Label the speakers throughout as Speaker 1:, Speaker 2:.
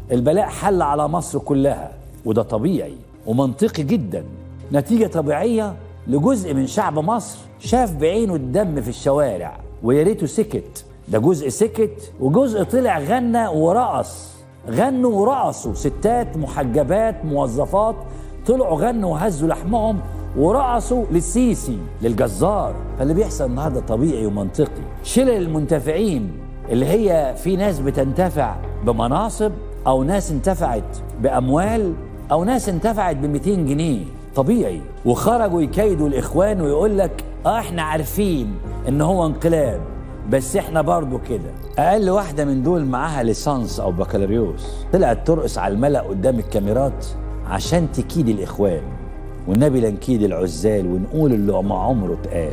Speaker 1: البلاء حل على مصر كلها وده طبيعي ومنطقي جدا نتيجة طبيعية لجزء من شعب مصر شاف بعينه الدم في الشوارع ويا ريته سكت ده جزء سكت وجزء طلع غنى ورقص غنوا ورقصوا ستات محجبات موظفات طلعوا غنوا وهزوا لحمهم ورقصوا للسيسي للجزار فاللي بيحصل النهارده طبيعي ومنطقي شلل المنتفعين اللي هي في ناس بتنتفع بمناصب او ناس انتفعت باموال او ناس انتفعت ب 200 جنيه طبيعي وخرجوا يكيدوا الاخوان ويقول لك اه احنا عارفين ان هو انقلاب بس احنا برضو كده اقل واحده من دول معاها ليسانس او بكالوريوس طلعت ترقص على الملا قدام الكاميرات عشان تكيد الاخوان والنبي لا نكيد العزال ونقول اللي ما عمره اتقال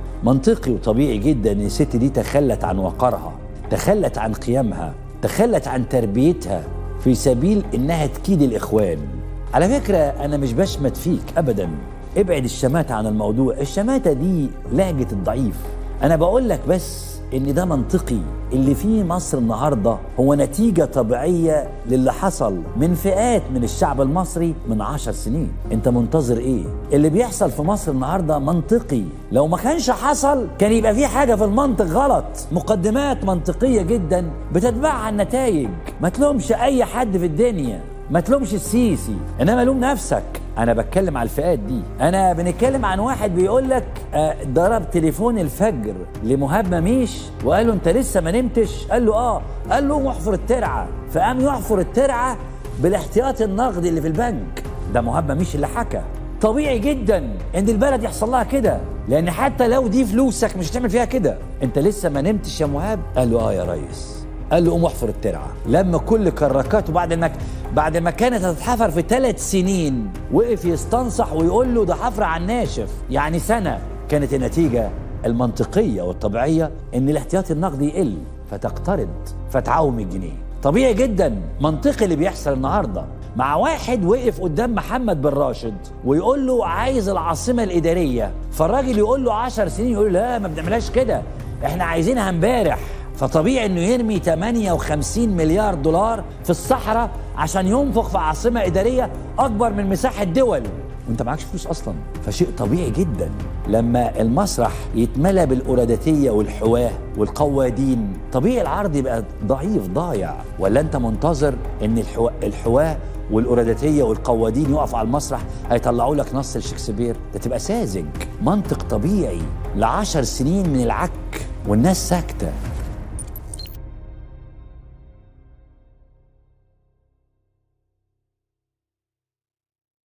Speaker 1: منطقي وطبيعي جدا ان الست دي تخلت عن وقارها تخلت عن قيمها تخلت عن تربيتها في سبيل انها تكيد الاخوان على فكره انا مش بشمت فيك ابدا ابعد الشماتة عن الموضوع الشماتة دي لهجة الضعيف انا بقول لك بس ان ده منطقي اللي فيه مصر النهارده هو نتيجه طبيعيه للي حصل من فئات من الشعب المصري من عشر سنين انت منتظر ايه اللي بيحصل في مصر النهارده منطقي لو ما كانش حصل كان يبقى في حاجه في المنطق غلط مقدمات منطقيه جدا بتتبعها النتائج ما تلومش اي حد في الدنيا ما تلومش السيسي انما لوم نفسك انا بتكلم على الفئات دي انا بنتكلم عن واحد بيقول لك آه، ضرب تليفون الفجر لمهاب مميش وقال له انت لسه ما نمتش قال له اه قال له قوم احفر الترعه فقام يحفر الترعه بالاحتياطي النقدي اللي في البنك ده مهاب مميش اللي حكى طبيعي جدا ان البلد يحصل لها كده لان حتى لو دي فلوسك مش هتعمل فيها كده انت لسه ما نمتش يا مهاب قال له اه يا ريس قال له قوم احفر الترعه لما كل كراكاته بعد ما بعد ما كانت هتتحفر في ثلاث سنين وقف يستنصح ويقول له ده حفر على الناشف يعني سنه كانت النتيجه المنطقيه والطبيعيه ان الاحتياطي النقدي يقل فتقترض فتعوم الجنيه طبيعي جدا منطقي اللي بيحصل النهارده مع واحد وقف قدام محمد بن راشد ويقول له عايز العاصمه الاداريه فالراجل يقول له 10 سنين يقول له لا ما بنعملهاش كده احنا عايزينها امبارح فطبيعي انه يرمي 58 مليار دولار في الصحراء عشان ينفق في عاصمه اداريه اكبر من مساحه دول وانت معكش فلوس اصلا فشيء طبيعي جدا لما المسرح يتملى بالقراداتيه والحواه والقوادين طبيعي العرض يبقى ضعيف ضايع ولا انت منتظر ان الحوا- الحواه والقراداتيه والقوادين يقفوا على المسرح هيطلعوا لك نص لشكسبير ده تبقى ساذج منطق طبيعي لعشر سنين من العك والناس ساكته